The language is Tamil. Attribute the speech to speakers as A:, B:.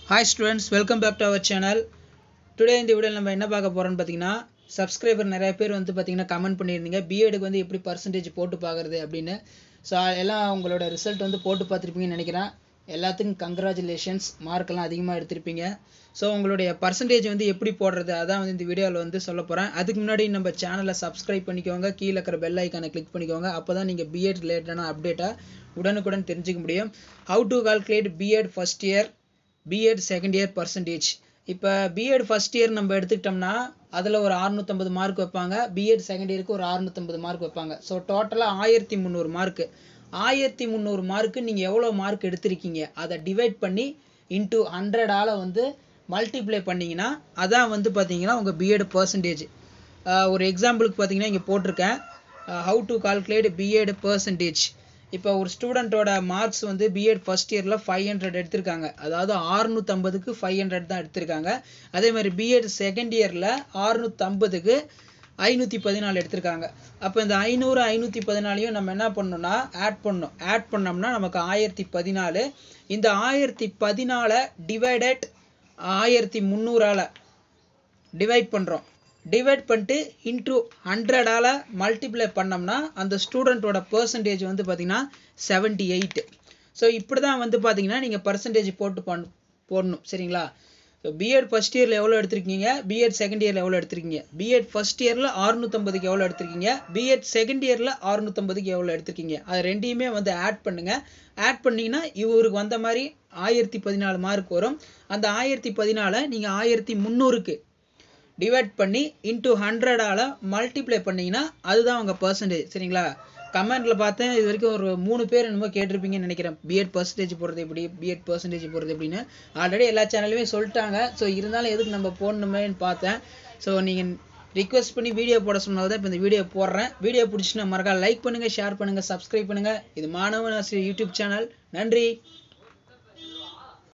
A: hi students welcome back to our channel today இந்த வீடியோவில் நம்ம என்ன பார்க்க போகிறோம்னு பார்த்தீங்கன்னா சப்ஸ்கிரைபர் நிறைய பேர் வந்து பார்த்தீங்கன்னா கமெண்ட் பண்ணியிருந்தீங்க பிஎடுக்கு வந்து எப்படி பர்சன்டேஜ் போட்டு பார்க்குறது அப்படின்னு ஸோ எல்லாம் உங்களோட ரிசல்ட் வந்து போட்டு பார்த்துருப்பீங்கன்னு நினைக்கிறேன் எல்லாத்துக்கும் கங்க்ராச்சுலேஷன்ஸ் மார்க்கெல்லாம் அதிகமாக எடுத்திருப்பீங்க ஸோ உங்களுடைய பர்சன்டேஜ் வந்து எப்படி போடுறது அதான் வந்து இந்த வீடியோவில் வந்து சொல்ல போகிறேன் அதுக்கு முன்னாடி நம்ம சேனலை சப்ஸ்கிரைப் பண்ணிக்கோங்க கீழே இருக்கிற பெல் ஐக்கானை கிளிக் பண்ணிக்கோங்க அப்போ தான் நீங்கள் பிஎட் ரிலேட்டடான அப்டேட்டாக உடனுக்குடன் தெரிஞ்சுக்க முடியும் how to calculate BEd first year BEd second year percentage இப்போ பிஎட் ஃபஸ்ட் இயர் நம்ம எடுத்துக்கிட்டோம்னா அதில் ஒரு அறுநூத்தம்பது மார்க் வைப்பாங்க பிஎட் செகண்ட் இயருக்கு ஒரு அறுநூத்தம்பது மார்க் வைப்பாங்க ஸோ டோட்டலாக ஆயிரத்தி முந்நூறு மார்க்கு ஆயிரத்தி முந்நூறு மார்க்கு நீங்கள் எவ்வளோ மார்க் எடுத்திருக்கீங்க அதை டிவைட் பண்ணி இன்ட்டு ஹண்ட்ரடால் வந்து மல்டிப்ளை பண்ணிங்கன்னா அதான் வந்து பார்த்தீங்கன்னா உங்கள் பிஎட் பர்சன்டேஜ் ஒரு எக்ஸாம்பிளுக்கு பார்த்தீங்கன்னா இங்கே போட்டிருக்கேன் how to calculate BEd percentage இப்போ ஒரு ஸ்டூடெண்ட்டோட மார்க்ஸ் வந்து பிஎட் ஃபஸ்ட் இயரில் ஃபைவ் ஹண்ட்ரட் எடுத்திருக்காங்க அதாவது ஆறுநூற்றம்பதுக்கு ஃபைவ் ஹண்ட்ரட் தான் எடுத்திருக்காங்க அதே மாதிரி பிஎட் செகண்ட் இயரில் ஆறுநூற்றம்பதுக்கு ஐநூற்றி பதினாலு எடுத்திருக்காங்க அப்போ இந்த ஐநூறு ஐநூற்றி பதினாலையும் நம்ம என்ன பண்ணோம்னா ஆட் பண்ணோம் ஆட் பண்ணோம்னா நமக்கு ஆயிரத்தி பதினாலு இந்த ஆயிரத்தி பதினாலை டிவைடட் ஆயிரத்தி முந்நூறால் டிவைட் பண்ணுறோம் டிவைட் பண்ணிட்டு இன்ட்ரூ ஹண்ட்ரடால் மல்டிப்ளை பண்ணோம்னா அந்த ஸ்டூடெண்ட்டோட பர்சன்டேஜ் வந்து பார்த்திங்கன்னா செவன்ட்டி எயிட் ஸோ இப்படி தான் வந்து பார்த்தீங்கன்னா நீங்கள் பர்சன்டேஜ் போட்டு பண் போடணும் சரிங்களா ஸோ பிஎட் ஃபஸ்ட் இயரில் எவ்வளோ எடுத்திருக்கீங்க பிஎட் செகண்ட் இயரில் எவ்வளோ எடுத்திருக்கீங்க பிஎட் ஃபஸ்ட் இயரில் அறுநூத்தம்பதுக்கு எவ்வளோ எடுத்திருக்கீங்க பிஎட் செகண்ட் இயரில் அறுநூத்தம்பதுக்கு எவ்வளோ எடுத்திருக்கீங்க அது ரெண்டையுமே வந்து ஆட் பண்ணுங்கள் ஆட் பண்ணிங்கன்னா இவருக்கு வந்த மாதிரி ஆயிரத்தி பதினாலு மார்க் வரும் அந்த ஆயிரத்தி பதினாலை நீங்கள் ஆயிரத்தி முந்நூறுக்கு டிவைட் பண்ணி இன்ட்டு ஹண்ட்ரடால் மல்டிப்ளை பண்ணிங்கன்னா அதுதான் உங்கள் பர்சன்டேஜ் சரிங்களா கமெண்ட்டில் பார்த்தேன் இது வரைக்கும் ஒரு மூணு பேர் என்னமோ கேட்டிருப்பீங்கன்னு நினைக்கிறேன் பிஎட் பர்சன்டேஜ் போடுறது எப்படி பிஎட் பர்சன்டேஜ் போடுறது எப்படின்னு ஆல்ரெடி எல்லா சேனல்லையுமே சொல்லிட்டாங்க ஸோ இருந்தாலும் எதுக்கு நம்ம போடணுமேன்னு பார்த்தேன் ஸோ நீங்கள் ரிக்வெஸ்ட் பண்ணி வீடியோ போட சொன்னது தான் இப்போ இந்த வீடியோ போடுறேன் வீடியோ பிடிச்சினா மறக்காம லைக் பண்ணுங்கள் ஷேர் பண்ணுங்கள் சப்ஸ்கிரைப் பண்ணுங்கள் இது மாணவன் ஆசிரியர் யூடியூப் சேனல் நன்றி